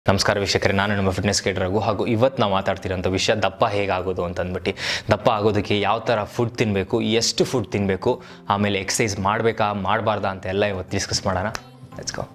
ನಮಸ್ಕಾರ ವೀಕ್ಷಕರೇ ನಾನು ನಿಮ್ಮ ಫಿಟ್ನೆಸ್ ಕೇಟರಾಗು ಹಾಗೂ ಇವತ್ತು ನಾವು ಮಾತಾಡ್ತಿರೋಂಥ ವಿಷಯ ದಪ್ಪ ಹೇಗಾಗೋದು ಅಂತ ಅಂದ್ಬಿಟ್ಟು ದಪ್ಪ ಆಗೋದಕ್ಕೆ ಯಾವ ಥರ ಫುಡ್ ತಿನ್ನಬೇಕು ಎಷ್ಟು ಫುಡ್ ತಿನ್ನಬೇಕು ಆಮೇಲೆ ಎಕ್ಸಸೈಸ್ ಮಾಡಬೇಕಾ ಮಾಡಬಾರ್ದಾ ಅಂತ ಎಲ್ಲ ಇವತ್ತು ಡಿಸ್ಕಸ್ ಮಾಡೋಣ let's go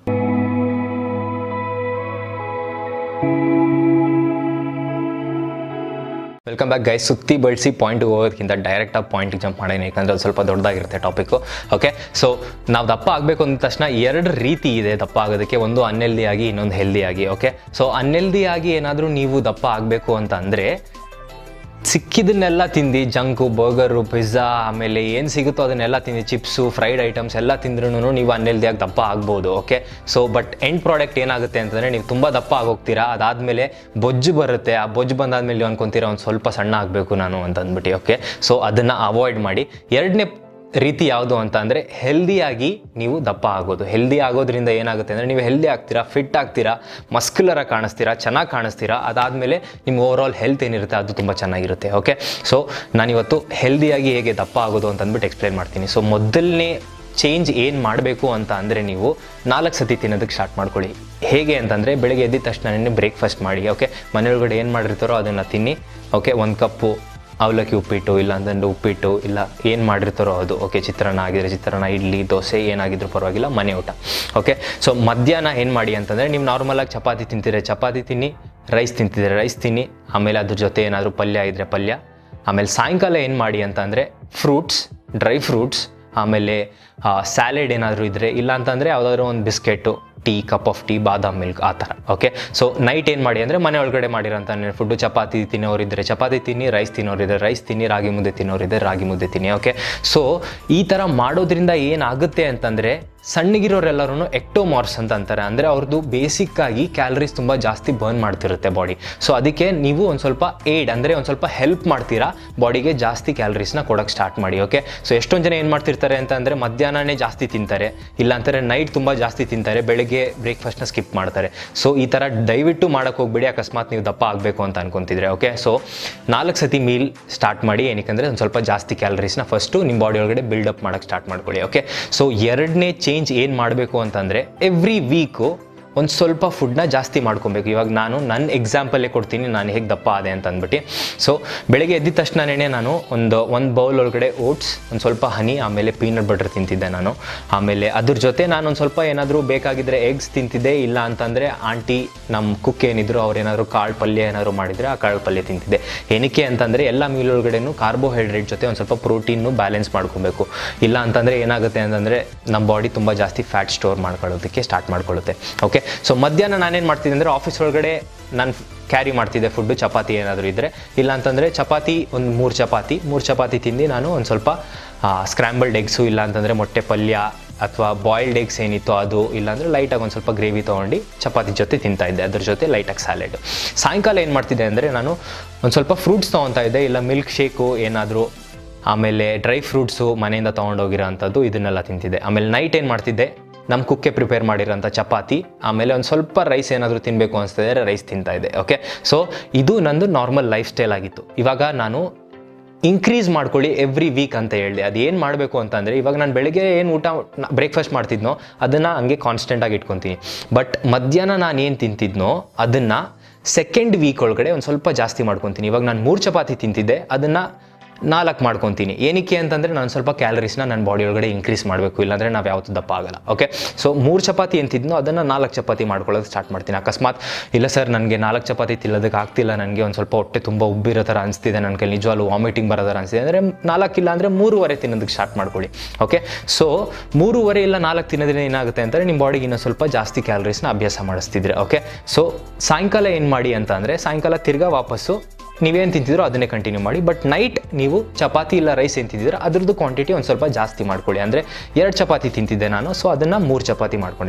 welcome back guys ಸುತ್ತಿ ಬಳಸಿ ಪಾಯಿಂಟ್ ಹೋಗೋದಕ್ಕಿಂತ ಡೈರೆಕ್ಟ್ ಆಗಿ ಪಾಯಿಂಟ್ ಜಂಪ್ ಮಾಡೋಣ ಯಾಕಂದ್ರೆ ಅದು ಸ್ವಲ್ಪ ದೊಡ್ಡದಾಗಿರುತ್ತೆ ಟಾಪಿಕ್ಕು ಓಕೆ ಸೊ ನಾವು ದಪ್ಪ ಆಗಬೇಕು ಅಂದ ತಕ್ಷಣ ಎರಡು ರೀತಿ ಇದೆ ದಪ್ಪ ಆಗೋದಕ್ಕೆ ಒಂದು ಅನ್ಹೆಲ್ದಿ ಆಗಿ ಇನ್ನೊಂದು ಹೆಲ್ದಿ ಆಗಿ ಓಕೆ ಸೊ ಅನ್ಹೆಲ್ದಿ ಆಗಿ ಏನಾದರೂ ನೀವು ದಪ್ಪ ಆಗಬೇಕು ಅಂತ ಅಂದರೆ ಸಿಕ್ಕಿದ್ದನ್ನೆಲ್ಲ ತಿಂದು ಜಂಕು ಬರ್ಗರು ಪಿಜ್ಜಾ ಆಮೇಲೆ ಏನು ಸಿಗುತ್ತೋ ಅದನ್ನೆಲ್ಲ ತಿಂದು ಚಿಪ್ಸು ಫ್ರೈಡ್ ಐಟಮ್ಸ್ ಎಲ್ಲ ತಿಂದ್ರೂ ನೀವು ಅನ್ಹೆಲ್ದಿಯಾಗಿ ದಪ್ಪ ಆಗ್ಬೋದು okay so but end product ಏನಾಗುತ್ತೆ ಅಂತಂದರೆ ನೀವು ತುಂಬ ದಪ್ಪ ಆಗೋಗ್ತೀರಾ ಅದಾದಮೇಲೆ ಬೊಜ್ಜು ಬರುತ್ತೆ ಆ ಬೊಜ್ಜು ಬಂದಾದ್ಮೇಲೆ ನೀವು ಅನ್ಕೊಂತೀರಾ ಒಂದು ಸ್ವಲ್ಪ ಸಣ್ಣ ಆಗಬೇಕು ನಾನು ಅಂತ ಅಂದ್ಬಿಟ್ಟು ಓಕೆ ಸೊ ಅದನ್ನು ಅವಾಯ್ಡ್ ಮಾಡಿ ಎರಡನೇ ರೀತಿ ಯಾವುದು ಅಂತ ಅಂದರೆ ಹೆಲ್ದಿಯಾಗಿ ನೀವು ದಪ್ಪ ಆಗೋದು ಹೆಲ್ದಿ ಆಗೋದ್ರಿಂದ ಏನಾಗುತ್ತೆ ಅಂದರೆ ನೀವು ಹೆಲ್ದಿ ಆಗ್ತೀರಾ ಫಿಟ್ ಆಗ್ತೀರಾ ಮಸ್ಕ್ಯುಲರ ಕಾಣಿಸ್ತೀರಾ ಚೆನ್ನಾಗಿ ಕಾಣಿಸ್ತೀರಾ ಅದಾದಮೇಲೆ ನಿಮ್ಮ ಓವರ್ ಆಲ್ ಹೆಲ್ತ್ ಏನಿರುತ್ತೆ ಅದು ತುಂಬ ಚೆನ್ನಾಗಿರುತ್ತೆ ಓಕೆ ಸೊ ನಾನಿವತ್ತು ಹೆಲ್ದಿಯಾಗಿ ಹೇಗೆ ದಪ್ಪ ಆಗೋದು ಅಂತ ಅಂದ್ಬಿಟ್ಟು ಎಕ್ಸ್ಪ್ಲೈನ್ ಮಾಡ್ತೀನಿ ಸೊ ಮೊದಲನೇ ಚೇಂಜ್ ಏನು ಮಾಡಬೇಕು ಅಂತ ಅಂದರೆ ನೀವು ನಾಲ್ಕು ಸತಿ ತಿನ್ನೋದಕ್ಕೆ ಸ್ಟಾರ್ಟ್ ಮಾಡ್ಕೊಳ್ಳಿ ಹೇಗೆ ಅಂತಂದರೆ ಬೆಳಗ್ಗೆ ಎದ್ದಿದ ತಕ್ಷಣ ಬ್ರೇಕ್ಫಾಸ್ಟ್ ಮಾಡಿ ಓಕೆ ಮನೆಯೊಳಗಡೆ ಏನು ಮಾಡಿರ್ತಾರೋ ಅದನ್ನು ತಿನ್ನಿ ಓಕೆ ಒಂದು ಕಪ್ಪು ಅವಲಕ್ಕಿ ಉಪ್ಪಿಟ್ಟು ಇಲ್ಲ ಅಂತಂದ್ರೆ ಉಪ್ಪಿಟ್ಟು ಇಲ್ಲ ಏನು ಮಾಡಿರ್ತಾರೋ ಅದು ಓಕೆ ಚಿತ್ರಾನ್ನ ಆಗಿದ್ರೆ ಚಿತ್ರಾನ್ನ ಇಡ್ಲಿ ದೋಸೆ ಏನಾಗಿದ್ರು ಪರವಾಗಿಲ್ಲ ಮನೆ ಊಟ ಓಕೆ ಸೊ ಮಧ್ಯಾಹ್ನ ಏನು ಮಾಡಿ ಅಂತಂದರೆ ನೀವು ನಾರ್ಮಲಾಗಿ ಚಪಾತಿ ತಿಂತಿದ್ರೆ ಚಪಾತಿ ತಿನ್ನಿ ರೈಸ್ ತಿಂತಿದ್ರೆ ರೈಸ್ ತಿನ್ನಿ ಆಮೇಲೆ ಅದ್ರ ಜೊತೆ ಏನಾದರೂ ಪಲ್ಯ ಇದ್ದರೆ ಪಲ್ಯ ಆಮೇಲೆ ಸಾಯಂಕಾಲ ಏನು ಮಾಡಿ ಅಂತ ಅಂದರೆ ಫ್ರೂಟ್ಸ್ ಡ್ರೈ ಫ್ರೂಟ್ಸ್ ಆಮೇಲೆ ಸ್ಯಾಲೆಡ್ ಏನಾದರೂ ಇದ್ದರೆ ಇಲ್ಲ ಅಂತಂದರೆ ಯಾವುದಾದ್ರೂ ಒಂದು biscuit tea cup of tea ಬಾದಾಮ್ ಮಿಲ್ಕ್ ಆ ಥರ ಓಕೆ ಸೊ ನೈಟ್ ಏನು ಮಾಡಿ ಅಂದರೆ ಮನೆ ಒಳಗಡೆ ಮಾಡಿರೋಂಥ ಫುಡ್ಡು ಚಪಾತಿ ತಿನ್ನೋರಿದ್ದರೆ ಚಪಾತಿ ತಿನ್ನಿ ರೈಸ್ ತಿನ್ನೋರಿದ್ದರೆ ರೈಸ್ ತಿನ್ನಿ ರಾಗಿ ಮುದ್ದೆ ತಿನ್ನೋರಿದ್ದರೆ ರಾಗಿ ಮುದ್ದೆ ತಿನ್ನಿ ಓಕೆ ಸೊ ಈ ಥರ ಮಾಡೋದ್ರಿಂದ ಏನಾಗುತ್ತೆ ಅಂತಂದರೆ ಸಣ್ಣಗಿರೋರೆಲ್ಲರೂ ಎಕ್ಟೋಮಾರ್ಸ್ ಅಂತ ಅಂತಾರೆ ಅಂದರೆ ಅವ್ರದ್ದು ಬೇಸಿಕ್ಕಾಗಿ ಕ್ಯಾಲರೀಸ್ ತುಂಬ ಜಾಸ್ತಿ ಬರ್ನ್ ಮಾಡ್ತಿರುತ್ತೆ ಬಾಡಿ ಸೊ ಅದಕ್ಕೆ ನೀವು ಒಂದು ಸ್ವಲ್ಪ ಏಡ್ ಅಂದರೆ ಒಂದು ಸ್ವಲ್ಪ ಹೆಲ್ಪ್ ಮಾಡ್ತೀರಾ ಬಾಡಿಗೆ ಜಾಸ್ತಿ ಕ್ಯಾಲರೀಸ್ನ ಕೊಡೋಕ್ಕೆ ಸ್ಟಾರ್ಟ್ ಮಾಡಿ ಓಕೆ ಸೊ ಎಷ್ಟೊಂದು ಜನ ಏನು ಮಾಡ್ತಿರ್ತಾರೆ ಅಂತ ಅಂದರೆ ಮಧ್ಯಾಹ್ನನೇ ಜಾಸ್ತಿ ತಿಂತಾರೆ ಇಲ್ಲ ಅಂತಾರೆ ನೈಟ್ ತುಂಬ ಜಾಸ್ತಿ ತಿಂತಾರೆ ಬೆಳಗ್ಗೆ ಬ್ರೇಕ್ಫಾಸ್ಟ್ನ ಸ್ಕಿಪ್ ಮಾಡ್ತಾರೆ ಸೊ ಈ ಥರ ದಯವಿಟ್ಟು ಮಾಡೋಕ್ಕೆ ಹೋಗ್ಬೇಡಿ ಅಕಸ್ಮಾತ್ ನೀವು ದಪ್ಪ ಆಗಬೇಕು ಅಂತ ಅನ್ಕೊಂತಿದ್ರೆ ಓಕೆ ಸೊ ನಾಲ್ಕು ಸತಿ ಮೀಲ್ ಸ್ಟಾರ್ಟ್ ಮಾಡಿ ಏನಕ್ಕೆ ಒಂದು ಸ್ವಲ್ಪ ಜಾಸ್ತಿ ಕ್ಯಾಲರೀಸ್ನ ಫಸ್ಟು ನಿಮ್ಮ ಬಾಡಿ ಒಳಗಡೆ ಬಿಲ್ಡಪ್ ಮಾಡೋಕ್ಕೆ ಸ್ಟಾರ್ಟ್ ಮಾಡ್ಕೊಳ್ಳಿ ಓಕೆ ಸೊ ಎರಡನೇ ಚೇಂಜ್ ಏನು ಮಾಡಬೇಕು ಅಂತಂದರೆ ಎವ್ರಿ ವೀಕು ಒಂದು ಸ್ವಲ್ಪ ಫುಡ್ನ ಜಾಸ್ತಿ ಮಾಡ್ಕೊಬೇಕು ಇವಾಗ ನಾನು ನನ್ನ ಎಕ್ಸಾಂಪಲ್ಲೇ ಕೊಡ್ತೀನಿ ನಾನು ಹೇಗೆ ದಪ್ಪ ಆದೆ ಅಂತ ಅಂದ್ಬಿಟ್ಟು ಸೊ ಬೆಳಗ್ಗೆ ಎದ್ದಿದ ತಕ್ಷಣನೇ ನಾನು ಒಂದು ಒಂದು ಬೌಲ್ ಒಳಗಡೆ ಓಟ್ಸ್ ಒಂದು ಸ್ವಲ್ಪ ಹನಿ ಆಮೇಲೆ ಪೀನಟ್ ಬಟರ್ ತಿಂತಿದ್ದೆ ನಾನು ಆಮೇಲೆ ಅದ್ರ ಜೊತೆ ನಾನು ಒಂದು ಸ್ವಲ್ಪ ಏನಾದರೂ ಬೇಕಾಗಿದ್ದರೆ ಎಗ್ಸ್ ತಿಂತಿದ್ದೆ ಇಲ್ಲ ಅಂತಂದರೆ ಆಂಟಿ ನಮ್ಮ ಕುಕ್ ಏನಿದ್ರು ಅವ್ರು ಏನಾದರೂ ಕಾಳು ಪಲ್ಯ ಏನಾದರೂ ಮಾಡಿದರೆ ಆ ಕಾಳು ಪಲ್ಯ ತಿಂತಿದ್ದೆ ಏನಕ್ಕೆ ಅಂತಂದರೆ ಎಲ್ಲ ಮೀಲ್ ಒಳಗಡೆನೂ ಕಾರ್ಬೋಹೈಡ್ರೇಟ್ ಜೊತೆ ಒಂದು ಸ್ವಲ್ಪ ಪ್ರೋಟೀನು ಬ್ಯಾಲೆನ್ಸ್ ಮಾಡ್ಕೊಬೇಕು ಇಲ್ಲ ಅಂತಂದರೆ ಏನಾಗುತ್ತೆ ಅಂತಂದರೆ ನಮ್ಮ ಬಾಡಿ ತುಂಬ ಜಾಸ್ತಿ ಫ್ಯಾಟ್ ಸ್ಟೋರ್ ಮಾಡ್ಕೊಳ್ಳೋದಕ್ಕೆ ಸ್ಟಾರ್ಟ್ ಮಾಡ್ಕೊಳ್ಳುತ್ತೆ ಓಕೆ ಸೊ ಮಧ್ಯಾಹ್ನ ನಾನೇನು ಮಾಡ್ತಿದ್ದೆ ಅಂದರೆ ಆಫೀಸ್ ಒಳಗಡೆ ನಾನು ಕ್ಯಾರಿ ಮಾಡ್ತಿದ್ದೆ ಫುಡ್ಡು ಚಪಾತಿ ಏನಾದರೂ ಇದ್ದರೆ ಇಲ್ಲ ಅಂತಂದರೆ ಚಪಾತಿ ಒಂದು ಮೂರು ಚಪಾತಿ ಮೂರು ಚಪಾತಿ ತಿಂದು ನಾನು ಒಂದು ಸ್ವಲ್ಪ ಸ್ಕ್ರ್ಯಾಂಬಲ್ಡ್ ಎಗ್ಸು ಇಲ್ಲ ಅಂತಂದರೆ ಮೊಟ್ಟೆ ಪಲ್ಯ ಅಥವಾ ಬಾಯ್ಲ್ಡ್ ಎಗ್ಸ್ ಏನಿತ್ತು ಅದು ಇಲ್ಲಾಂದರೆ ಲೈಟಾಗಿ ಒಂದು ಸ್ವಲ್ಪ ಗ್ರೇವಿ ತೊಗೊಂಡು ಚಪಾತಿ ಜೊತೆ ತಿಂತಾ ಇದ್ದೆ ಅದ್ರ ಜೊತೆ ಲೈಟಾಗಿ ಸ್ಯಾಲೆಡ್ ಸಾಯಂಕಾಲ ಏನು ಮಾಡ್ತಿದ್ದೆ ಅಂದರೆ ನಾನು ಒಂದು ಸ್ವಲ್ಪ ಫ್ರೂಟ್ಸ್ ತೊಗೊತಾ ಇದ್ದೆ ಇಲ್ಲ ಮಿಲ್ಕ್ ಶೇಕು ಏನಾದರೂ ಆಮೇಲೆ ಡ್ರೈ ಫ್ರೂಟ್ಸು ಮನೆಯಿಂದ ತೊಗೊಂಡೋಗಿರೋ ಅಂಥದ್ದು ಇದನ್ನೆಲ್ಲ ತಿಂತಿದ್ದೆ ಆಮೇಲೆ ನೈಟ್ ಏನು ಮಾಡ್ತಿದ್ದೆ ನಮ್ಮ ಕುಕ್ಕೆ ಪ್ರಿಪೇರ್ ಮಾಡಿರೋಂಥ ಚಪಾತಿ ಆಮೇಲೆ ಒಂದು ಸ್ವಲ್ಪ ರೈಸ್ ಏನಾದರೂ ತಿನ್ನಬೇಕು ಅನಿಸ್ತಿದ್ರೆ ರೈಸ್ ತಿಂತಾ ಇದ್ದೆ ಓಕೆ ಸೊ ಇದು ನಂದು ನಾರ್ಮಲ್ ಲೈಫ್ ಸ್ಟೈಲ್ ಆಗಿತ್ತು ಇವಾಗ ನಾನು ಇನ್ಕ್ರೀಸ್ ಮಾಡ್ಕೊಳ್ಳಿ ಎವ್ರಿ ವೀಕ್ ಅಂತ ಹೇಳಿದೆ ಅದು ಏನು ಮಾಡಬೇಕು ಅಂತಂದರೆ ಇವಾಗ ನಾನು ಬೆಳಗ್ಗೆ ಏನು ಊಟ ಬ್ರೇಕ್ಫಾಸ್ಟ್ ಮಾಡ್ತಿದ್ನೋ ಅದನ್ನು ಹಂಗೆ ಕಾನ್ಸ್ಟೆಂಟಾಗಿ ಇಟ್ಕೊತೀನಿ ಬಟ್ ಮಧ್ಯಾಹ್ನ ನಾನು ಏನು ತಿಂತಿದ್ನೋ ಅದನ್ನು ಸೆಕೆಂಡ್ ವೀಕ್ ಒಳಗಡೆ ಒಂದು ಸ್ವಲ್ಪ ಜಾಸ್ತಿ ಮಾಡ್ಕೊತೀನಿ ಇವಾಗ ನಾನು ಮೂರು ಚಪಾತಿ ತಿಂತಿದ್ದೆ ಅದನ್ನು ನಾಲ್ಕು ಮಾಡ್ಕೊತೀನಿ ಏನಕ್ಕೆ ಅಂತಂದರೆ ನಾನು ಸ್ವಲ್ಪ ಕ್ಯಾಲರೀಸ್ನ ನನ್ನ ಬಾಡಿ ಒಳಗಡೆ ಇನ್ಕ್ರೀಸ್ ಮಾಡಬೇಕು ಇಲ್ಲಾಂದರೆ ನಾವು ಯಾವತ್ತೂ ದಪ್ಪ ಆಗಲ್ಲ ಓಕೆ ಸೊ ಮೂರು ಚಪಾತಿ ಎಂತಿದ್ನೋ ಅದನ್ನು ನಾಲ್ಕು ಚಪಾತಿ ಮಾಡ್ಕೊಳ್ಳೋದು ಸ್ಟಾರ್ಟ್ ಮಾಡ್ತೀನಿ ಅಕಸ್ಮಾತ್ ಇಲ್ಲ ಸರ್ ನನಗೆ ನಾಲ್ಕು ಚಪಾತಿ ತಿನ್ನೋದಕ್ಕೆ ಆಗ್ತಿಲ್ಲ ನನಗೆ ಒಂದು ಸ್ವಲ್ಪ ಹೊಟ್ಟೆ ತುಂಬ ಉಬ್ಬಿರೋ ಥರ ಅನಿಸ್ತಿದೆ ನನ್ನ ಕೈ ನಿಜವಾಗ್ಲೂ ವಾಮಿಟಿಂಗ್ ಬರೋ ಥರ ಅನಿಸ್ತಿದೆ ಅಂದರೆ ನಾಲ್ಕಿಲ್ಲ ಅಂದರೆ ಮೂರುವರೆ ತಿನ್ನೋದಕ್ಕೆ ಸ್ಟಾರ್ಟ್ ಮಾಡ್ಕೊಳ್ಳಿ ಓಕೆ ಸೊ ಮೂರುವರೆ ಇಲ್ಲ ನಾಲ್ಕು ತಿನ್ನೋದ್ರಿಂದ ಏನಾಗುತ್ತೆ ಅಂತಂದರೆ ನಿಮ್ಮ ಬಾಡಿಗೆ ಇನ್ನೂ ಸ್ವಲ್ಪ ಜಾಸ್ತಿ ಕ್ಯಾಲರೀಸ್ನ ಅಭ್ಯಾಸ ಮಾಡಿಸ್ತಿದ್ರೆ ಓಕೆ ಸೊ ಸಾಯಂಕಾಲ ಏನು ಮಾಡಿ ಅಂತ ಅಂದರೆ ಸಾಯಂಕಾಲ ತಿರ್ಗಾ ವಾಪಸ್ಸು ನೀವೇನು ತಿಂತಿದ್ರೋ ಅದನ್ನೇ ಕಂಟಿನ್ಯೂ ಮಾಡಿ ಬಟ್ ನೈಟ್ ನೀವು ಚಪಾತಿ ಇಲ್ಲ ರೈಸ್ ಏನು ತಿಂತಿದ್ರೆ ಅದ್ರದ್ದು ಕ್ವಾಂಟಿಟಿ ಒಂದು ಸ್ವಲ್ಪ ಜಾಸ್ತಿ ಮಾಡ್ಕೊಳ್ಳಿ ಅಂದರೆ ಎರಡು ಚಪಾತಿ ತಿಂತಿದ್ದೆ ನಾನು ಸೊ ಅದನ್ನು ಮೂರು ಚಪಾತಿ ಮಾಡಿಕೊಂಡೆ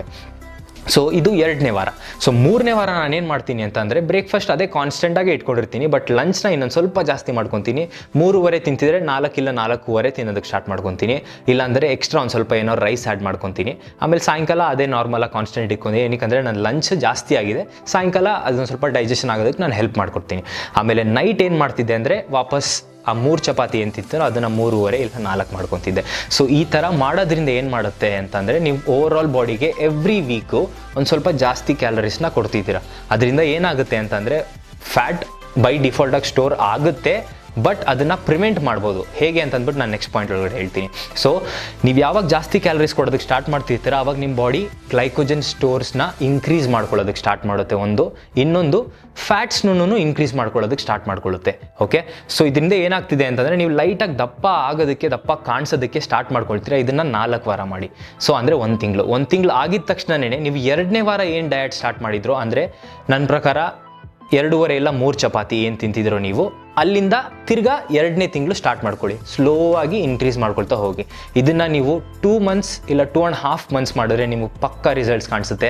ಸೊ ಇದು ಎರಡನೇ ವಾರ ಸೊ ಮೂರನೇ ವಾರ ನಾನೇನು ಮಾಡ್ತೀನಿ ಅಂತಂದರೆ ಬ್ರೇಕ್ಫಾಸ್ಟ್ ಅದೇ ಕಾನ್ಸ್ಟೆಂಟಾಗಿ ಇಟ್ಕೊಂಡಿರ್ತೀನಿ ಬಟ್ ಲಂಚ್ನ ಇನ್ನೊಂದು ಸ್ವಲ್ಪ ಜಾಸ್ತಿ ಮಾಡ್ಕೊತೀನಿ ಮೂರುವರೆ ತಿಂತಿದ್ರೆ ನಾಲ್ಕಿಲ್ಲ ನಾಲ್ಕೂವರೆ ತಿನ್ನೋದಕ್ಕೆ ಸ್ಟಾರ್ಟ್ ಮಾಡ್ಕೊತೀನಿ ಇಲ್ಲಾಂದರೆ ಎಕ್ಸ್ಟ್ರಾ ಒಂದು ಸ್ವಲ್ಪ ಏನೋ ರೈಸ್ ಆ್ಯಡ್ ಮಾಡ್ಕೊತೀನಿ ಆಮೇಲೆ ಸಾಯಂಕಾಲ ಅದೇ ನಾರ್ಮಲಾಗಿ ಕಾನ್ಸ್ಟೆಂಟ್ ಇಟ್ಕೊಂಡು ಏನಕ್ಕೆ ನನ್ನ ಲಂಚ್ ಜಾಸ್ತಿ ಆಗಿದೆ ಸಾಯಂಕಾಲ ಅದೊಂದು ಸ್ವಲ್ಪ ಡೈಜೆಷನ್ ಆಗೋದಕ್ಕೆ ನಾನು ಹೆಲ್ಪ್ ಮಾಡ್ಕೊಡ್ತೀನಿ ಆಮೇಲೆ ನೈಟ್ ಏನು ಮಾಡ್ತಿದ್ದೆ ಅಂದರೆ ವಾಪಸ್ ಆ ಮೂರು ಚಪಾತಿ ಏನು ತಿಂತೀರೋ ಅದನ್ನು ಮೂರುವರೆ ಇಲ್ಲ ನಾಲ್ಕು ಮಾಡ್ಕೊತಿದ್ದೆ ಸೊ ಈ ಥರ ಮಾಡೋದ್ರಿಂದ ಏನು ಮಾಡುತ್ತೆ ಅಂತಂದರೆ ನೀವು ಓವರ್ ಆಲ್ ಬಾಡಿಗೆ ಎವ್ರಿ ವೀಕು ಒಂದು ಸ್ವಲ್ಪ ಜಾಸ್ತಿ ಕ್ಯಾಲರೀಸ್ನ ಕೊಡ್ತಿದ್ದೀರಾ ಅದರಿಂದ ಏನಾಗುತ್ತೆ ಅಂತಂದರೆ ಫ್ಯಾಟ್ ಬೈ ಡಿಫಾಲ್ಟಾಗಿ ಸ್ಟೋರ್ ಆಗುತ್ತೆ ಬಟ್ ಅದನ್ನು ಪ್ರಿವೆಂಟ್ ಮಾಡ್ಬೋದು ಹೇಗೆ ಅಂತ ಅಂದ್ಬಿಟ್ಟು ನಾನು ನೆಕ್ಸ್ಟ್ ಪಾಯಿಂಟ್ ಒಳಗಡೆ ಹೇಳ್ತೀನಿ ಸೊ ನೀವು ಯಾವಾಗ ಜಾಸ್ತಿ ಕ್ಯಾಲರೀಸ್ ಕೊಡೋದಕ್ಕೆ ಸ್ಟಾರ್ಟ್ ಮಾಡ್ತಿರ್ತೀರ ಆವಾಗ ನಿಮ್ಮ ಬಾಡಿ ಗ್ಲೈಕೋಜನ್ ಸ್ಟೋರ್ಸ್ನ ಇನ್ಕ್ರೀಸ್ ಮಾಡ್ಕೊಳ್ಳೋದಕ್ಕೆ ಸ್ಟಾರ್ಟ್ ಮಾಡುತ್ತೆ ಒಂದು ಇನ್ನೊಂದು ಫ್ಯಾಟ್ಸ್ನೂ ಇನ್ಕ್ರೀಸ್ ಮಾಡ್ಕೊಳ್ಳೋದಕ್ಕೆ ಸ್ಟಾರ್ಟ್ ಮಾಡ್ಕೊಳ್ಳುತ್ತೆ ಓಕೆ ಸೊ ಇದರಿಂದ ಏನಾಗ್ತಿದೆ ಅಂತಂದರೆ ನೀವು ಲೈಟಾಗಿ ದಪ್ಪ ಆಗೋದಕ್ಕೆ ದಪ್ಪ ಕಾಣಿಸೋದಕ್ಕೆ ಸ್ಟಾರ್ಟ್ ಮಾಡ್ಕೊಳ್ತೀರಾ ಇದನ್ನು ನಾಲ್ಕು ವಾರ ಮಾಡಿ ಸೊ ಅಂದರೆ ಒಂದು ತಿಂಗಳು ಒಂದು ತಿಂಗಳು ಆಗಿದ ತಕ್ಷಣವೇ ನೀವು ಎರಡನೇ ವಾರ ಏನು ಡಯಟ್ ಸ್ಟಾರ್ಟ್ ಮಾಡಿದ್ರು ಅಂದರೆ ನನ್ನ ಪ್ರಕಾರ ಎರಡೂವರೆ ಇಲ್ಲ ಮೂರು ಚಪಾತಿ ಏನು ತಿಂತಿದ್ರೋ ನೀವು ಅಲ್ಲಿಂದ ತಿರ್ಗಾ ಎರಡನೇ ತಿಂಗಳು ಸ್ಟಾರ್ಟ್ ಮಾಡ್ಕೊಳ್ಳಿ ಸ್ಲೋ ಆಗಿ ಇನ್ಕ್ರೀಸ್ ಮಾಡ್ಕೊಳ್ತಾ ಹೋಗಿ ಇದನ್ನು ನೀವು ಟೂ ಮಂತ್ಸ್ ಇಲ್ಲ ಟೂ ಆ್ಯಂಡ್ ಹಾಫ್ ಮಂತ್ಸ್ ಮಾಡಿದ್ರೆ ನಿಮಗೆ ಪಕ್ಕ ರಿಸಲ್ಟ್ಸ್ ಕಾಣಿಸುತ್ತೆ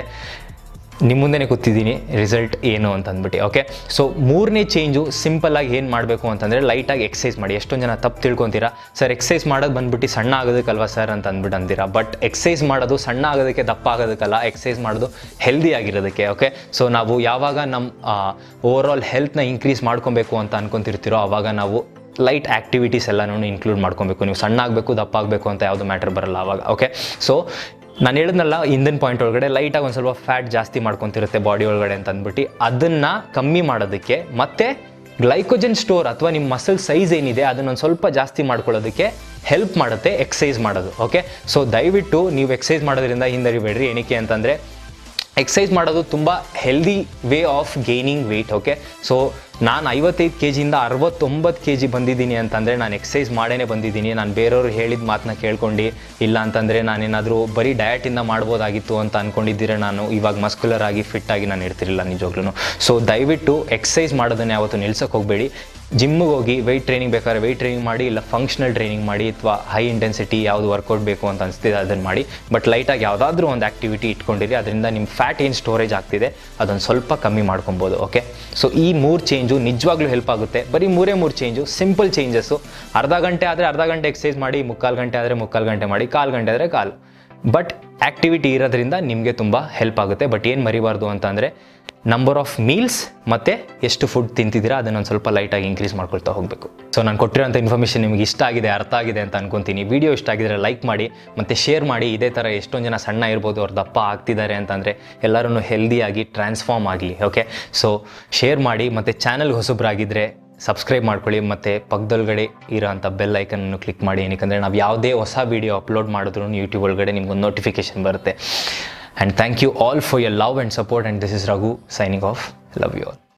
ನಿಮ್ಮ ಮುಂದೆನೇ ಕೂತಿದ್ದೀನಿ ರಿಸಲ್ಟ್ ಏನು ಅಂತ ಅಂದ್ಬಿಟ್ಟು ಓಕೆ ಸೊ ಮೂರನೇ ಚೇಂಜು ಸಿಂಪಲ್ಲಾಗಿ ಏನು ಮಾಡಬೇಕು ಅಂತಂದರೆ ಲೈಟಾಗಿ ಎಕ್ಸಸೈಸ್ ಮಾಡಿ ಎಷ್ಟೊಂದು ಜನ ತಪ್ಪು ತಿಳ್ಕೊತೀರಾ ಸರ್ ಎಕ್ಸಸೈಸ್ ಮಾಡೋದು ಬಂದ್ಬಿಟ್ಟು ಸಣ್ಣ ಆಗೋದಕ್ಕಲ್ವಾ ಸರ್ ಅಂತ ಅಂದ್ಬಿಟ್ಟು ಅಂತೀರಾ ಬಟ್ ಎಕ್ಸಸೈಸ್ ಮಾಡೋದು ಸಣ್ಣ ಆಗೋದಕ್ಕೆ ದಪ್ಪ ಆಗೋದಕ್ಕಲ್ಲ ಎಕ್ಸಸೈಸ್ ಮಾಡೋದು ಹೆಲ್ದಿ ಆಗಿರೋದಕ್ಕೆ ಓಕೆ ಸೊ ನಾವು ಯಾವಾಗ ನಮ್ಮ ಓವರ್ ಆಲ್ ಹೆಲ್ತ್ನ ಇನ್ಕ್ರೀಸ್ ಮಾಡ್ಕೊಬೇಕು ಅಂತ ಅನ್ಕೊಂತಿರ್ತೀರೋ ಆವಾಗ ನಾವು ಲೈಟ್ ಆ್ಯಕ್ಟಿವಿಟೀಸ್ ಎಲ್ಲನೂ ಇನ್ಕ್ಲೂಡ್ ಮಾಡ್ಕೊಬೇಕು ನೀವು ಸಣ್ಣ ಆಗಬೇಕು ದಪ್ಪ ಆಗಬೇಕು ಅಂತ ಯಾವುದು ಮ್ಯಾಟ್ರ್ ಬರಲ್ಲ ಆವಾಗ ಓಕೆ ಸೊ ನಾನು ಹೇಳಿದ್ನಲ್ಲ ಹಿಂದಿನ ಪಾಯಿಂಟ್ ಒಳಗಡೆ ಲೈಟಾಗಿ ಒಂದು ಸ್ವಲ್ಪ ಫ್ಯಾಟ್ ಜಾಸ್ತಿ ಮಾಡ್ಕೊತಿರುತ್ತೆ ಬಾಡಿ ಒಳಗಡೆ ಅಂತ ಅಂದ್ಬಿಟ್ಟು ಅದನ್ನು ಕಮ್ಮಿ ಮಾಡೋದಕ್ಕೆ ಮತ್ತು ಗ್ಲೈಕೋಜನ್ ಸ್ಟೋರ್ ಅಥವಾ ನಿಮ್ಮ ಮಸಲ್ ಸೈಜ್ ಏನಿದೆ ಅದನ್ನೊಂದು ಸ್ವಲ್ಪ ಜಾಸ್ತಿ ಮಾಡ್ಕೊಳ್ಳೋದಕ್ಕೆ ಹೆಲ್ಪ್ ಮಾಡುತ್ತೆ ಎಕ್ಸಸೈಸ್ ಮಾಡೋದು ಓಕೆ ಸೊ ದಯವಿಟ್ಟು ನೀವು ಎಕ್ಸಸೈಸ್ ಮಾಡೋದ್ರಿಂದ ಹಿಂದರಿಬೇಡ್ರಿ ಏನಕ್ಕೆ ಅಂತಂದರೆ ಎಕ್ಸಸೈಸ್ ಮಾಡೋದು ತುಂಬ healthy way of gaining weight okay so ನಾನು ಐವತ್ತೈದು ಕೆ ಜಿಯಿಂದ ಅರವತ್ತೊಂಬತ್ತು ಕೆ ಜಿ ಬಂದಿದ್ದೀನಿ ಅಂತಂದರೆ ನಾನು ಎಕ್ಸಸೈಸ್ ಮಾಡೇ ಬಂದಿದ್ದೀನಿ ನಾನು ಬೇರೆಯವ್ರು ಹೇಳಿದ ಮಾತನ್ನ ಕೇಳ್ಕೊಂಡು ಇಲ್ಲ ಅಂತಂದರೆ ನಾನೇನಾದರೂ ಬರೀ ಡಯಟಿಂದ ಮಾಡ್ಬೋದಾಗಿತ್ತು ಅಂತ ಅಂದ್ಕೊಂಡಿದ್ದರೆ ನಾನು ಇವಾಗ ಮಸ್ಕ್ಯುಲರ್ ಆಗಿ ಫಿಟ್ ಆಗಿ ನಾನು ಇರ್ತಿರಲಿಲ್ಲ ನಿಜವಾಗ್ಲೂ ಸೊ ದಯವಿಟ್ಟು ಎಕ್ಸಸೈಸ್ ಮಾಡೋದನ್ನ ಯಾವತ್ತೂ ನಿಲ್ಸೋಕೆ ಹೋಗಬೇಡಿ ಜಿಮ್ಮಿಗೆ ಹೋಗಿ ವೆಯ್ಟ್ ಟ್ರೈನಿಂಗ್ ಬೇಕಾದ್ರೆ ವೆಯ್ಟ್ ಟ್ರೈನಿಂಗ್ ಮಾಡಿ ಇಲ್ಲ ಫಂಕ್ಷನಲ್ ಟ್ರೈನಿಂಗ್ ಮಾಡಿ ಅಥವಾ ಹೈ ಇಂಟೆನ್ಸಿಟಿ ಯಾವುದು ವರ್ಕೌಟ್ ಬೇಕು ಅಂತ ಅನಿಸ್ತಿದೆ ಅದನ್ನು ಮಾಡಿ ಬಟ್ ಲೈಟಾಗಿ ಯಾವುದಾದ್ರೂ ಒಂದು ಆ್ಯಕ್ಟಿವಿಟಿ ಇಟ್ಕೊಂಡಿರಿ ಅದರಿಂದ ನಿಮ್ಮ ಫ್ಯಾಟ್ ಏನು ಸ್ಟೋರೇಜ್ ಆಗ್ತಿದೆ ಅದೊಂದು ಸ್ವಲ್ಪ ಕಮ್ಮಿ ಮಾಡ್ಕೊಬೋದು ಓಕೆ ಸೊ ಈ ಮೂರು ಚೇಂಜು ನಿಜವಾಗ್ಲೂ ಹೆಲ್ಪ್ ಆಗುತ್ತೆ ಬರೀ ಮೂರೇ ಮೂರು ಚೇಂಜು ಸಿಂಪಲ್ ಚೇಂಜಸ್ಸು ಅರ್ಧ ಗಂಟೆ ಆದರೆ ಅರ್ಧ ಗಂಟೆ ಎಕ್ಸಸೈಸ್ ಮಾಡಿ ಮುಕ್ಕಾಲು ಗಂಟೆ ಆದರೆ ಮುಕ್ಕಾಲು ಗಂಟೆ ಮಾಡಿ ಕಾಲು ಗಂಟೆ ಆದರೆ ಕಾಲು ಬಟ್ ಆ್ಯಕ್ಟಿವಿಟಿ ಇರೋದ್ರಿಂದ ನಿಮಗೆ ತುಂಬ ಹೆಲ್ಪ್ ಆಗುತ್ತೆ ಬಟ್ ಏನು ಮರಿಬಾರ್ದು ಅಂತ ಅಂದರೆ ನಂಬರ್ ಆಫ್ ಮೀಲ್ಸ್ ಮತ್ತು ಎಷ್ಟು ಫುಡ್ ತಿಂತಿದ್ದೀರಾ ಅದನ್ನು ಒಂದು ಸ್ವಲ್ಪ ಲೈಟಾಗಿ ಇನ್ಕ್ರೀಸ್ ಮಾಡ್ಕೊಳ್ತಾ ಹೋಗಬೇಕು ಸೊ ನಾನು ಕೊಟ್ಟಿರೋಂಥ ಇನ್ಫಾರ್ಮೇಷನ್ ನಿಮಗೆ ಇಷ್ಟ ಆಗಿದೆ ಅರ್ಥ ಆಗಿದೆ ಅಂತ ಅನ್ಕೊತೀನಿ ವಿಡಿಯೋ ಇಷ್ಟ ಆಗಿದ್ರೆ ಲೈಕ್ ಮಾಡಿ ಮತ್ತು ಶೇರ್ ಮಾಡಿ ಇದೇ ಥರ ಎಷ್ಟೊಂದು ಜನ ಸಣ್ಣ ಇರ್ಬೋದು ಅವ್ರು ದಪ್ಪ ಆಗ್ತಿದ್ದಾರೆ ಅಂತಂದರೆ ಎಲ್ಲರೂ ಹೆಲ್ದಿಯಾಗಿ ಟ್ರಾನ್ಸ್ಫಾರ್ಮ್ ಆಗಲಿ ಓಕೆ ಸೊ ಶೇರ್ ಮಾಡಿ ಮತ್ತು ಚಾನಲ್ಗೆ ಹೊಸಬ್ರಾಗಿದ್ದರೆ ಸಬ್ಸ್ಕ್ರೈಬ್ ಮಾಡ್ಕೊಳ್ಳಿ ಮತ್ತು ಪಕ್ಕದೊಳಗಡೆ ಇರೋ ಅಂಥ ಬೆಲ್ ಐಕನನ್ನು ಕ್ಲಿಕ್ ಮಾಡಿ ಏನಕ್ಕೆ ನಾವು ಯಾವುದೇ ಹೊಸ ವೀಡಿಯೋ ಅಪ್ಲೋಡ್ ಮಾಡಿದ್ರು ಯೂಟ್ಯೂಬ್ ಒಳಗಡೆ ನಿಮ್ಗೊಂದು ನೋಟಿಫಿಕೇಶನ್ ಬರುತ್ತೆ and thank you all for your love and support and this is Raghu signing off love you all